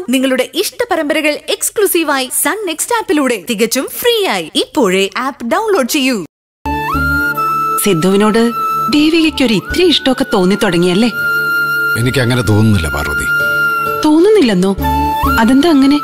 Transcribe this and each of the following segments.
നിങ്ങളുടെ ഇഷ്ട പരമ്പരകൾ എക്സ്ക്ലൂസീവായി സൺ നെക്സ്റ്റ് ആപ്പിലൂടെ തികച്ചും ഫ്രീ ആയി ഇപ്പോഴേ ആപ്പ് ഡൗൺലോഡ് ചെയ്യൂ സിദ്ധുവിനോട് ദേവികയ്ക്ക് ഒരു ഇത്തിരി ഇഷ്ടമൊക്കെ തോന്നി തുടങ്ങിയല്ലേ എനിക്ക് അങ്ങനെ തോന്നുന്നില്ല പാർവതി തോന്നുന്നില്ലെന്നോ അതെന്താ അങ്ങനെ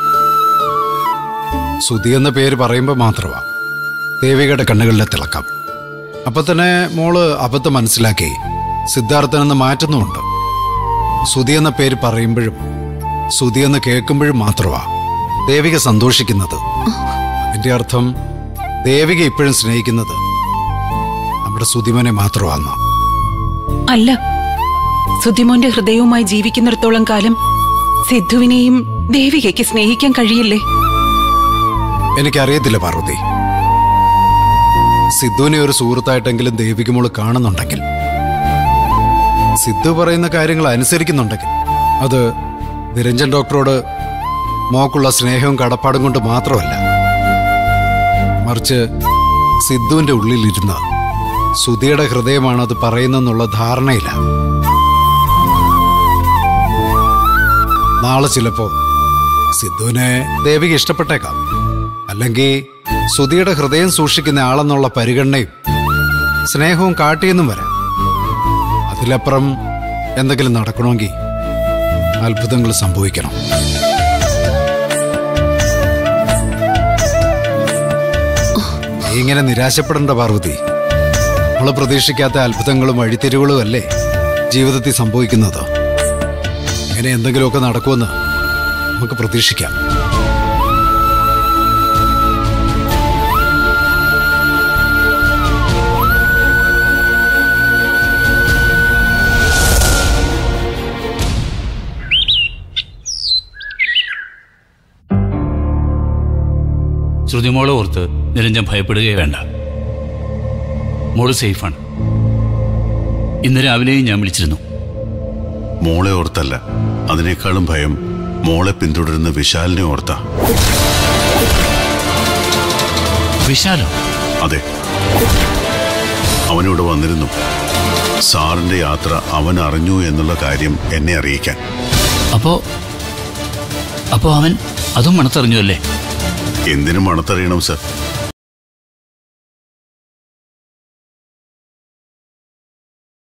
സുധി എന്ന പേര് പറയുമ്പോൾ മാത്രമാ ദേവികയുടെ കണ്ണുകളിലെ തിളക്കം അപ്പൊ തന്നെ മോള് അബദ്ധം മനസ്സിലാക്കി സിദ്ധാർത്ഥനെന്ന് മാറ്റുന്നുമുണ്ട് സുധി എന്ന പേര് പറയുമ്പോഴും സുധി എന്ന് കേൾക്കുമ്പോഴും മാത്രമാ ദേവിക സന്തോഷിക്കുന്നത് അതിന്റെ അർത്ഥം ദേവിക ഇപ്പോഴും സ്നേഹിക്കുന്നത് നമ്മുടെ സുധിമനെ മാത്രമാണെന്നാ അല്ല സുധിമോന്റെ ഹൃദയവുമായി ജീവിക്കുന്നിടത്തോളം കാലം സിദ്ധുവിനെയും ദേവികയ്ക്ക് സ്നേഹിക്കാൻ കഴിയില്ലേ എനിക്കറിയത്തില്ല പാർവതി സിദ്ധുവിനെ ഒരു സുഹൃത്തായിട്ടെങ്കിലും ദേവിക മോള് കാണുന്നുണ്ടെങ്കിൽ സിദ്ധു പറയുന്ന കാര്യങ്ങൾ അനുസരിക്കുന്നുണ്ടെങ്കിൽ അത് നിരഞ്ജൻ ഡോക്ടറോട് മോക്കുള്ള സ്നേഹവും കടപ്പാടും കൊണ്ട് മാത്രമല്ല മറിച്ച് സിദ്ധുവിന്റെ ഉള്ളിലിരുന്ന സുധിയുടെ ഹൃദയമാണ് അത് പറയുന്നെന്നുള്ള ധാരണയില്ല നാളെ ചിലപ്പോ സിദ്ധുവിനെ ദേവിക ഇഷ്ടപ്പെട്ടേക്കാം അല്ലെങ്കിൽ സുധിയുടെ ഹൃദയം സൂക്ഷിക്കുന്ന ആളെന്നുള്ള പരിഗണനയും സ്നേഹവും കാട്ടിയെന്നും വരാം അതിലപ്പുറം എന്തെങ്കിലും നടക്കണമെങ്കിൽ അത്ഭുതങ്ങൾ സംഭവിക്കണം നീ ഇങ്ങനെ നിരാശപ്പെടേണ്ട പാർവതി നമ്മൾ പ്രതീക്ഷിക്കാത്ത അത്ഭുതങ്ങളും വഴിത്തിരിവുകളും അല്ലേ ജീവിതത്തിൽ സംഭവിക്കുന്നത് ഇങ്ങനെ എന്തെങ്കിലുമൊക്കെ നടക്കുമെന്ന് നമുക്ക് പ്രതീക്ഷിക്കാം ശ്രുതിമോളെ ഓർത്ത് നിരഞ്ജൻ ഭയപ്പെടുകയേ വേണ്ട മോള് സേഫാണ് ഇന്ന് രാവിലെയും ഞാൻ വിളിച്ചിരുന്നു മോളെ ഓർത്തല്ല അതിനേക്കാളും ഭയം മോളെ പിന്തുടരുന്ന വിശാലിനെ ഓർത്ത വിശാലോ അതെ അവനിവിടെ വന്നിരുന്നു സാറിന്റെ യാത്ര അവൻ അറിഞ്ഞു എന്നുള്ള കാര്യം എന്നെ അറിയിക്കാൻ അപ്പോ അപ്പോ അവൻ അതും മണത്തറിഞ്ഞു അല്ലേ എന്തിനും മണത്തറിയണം സർ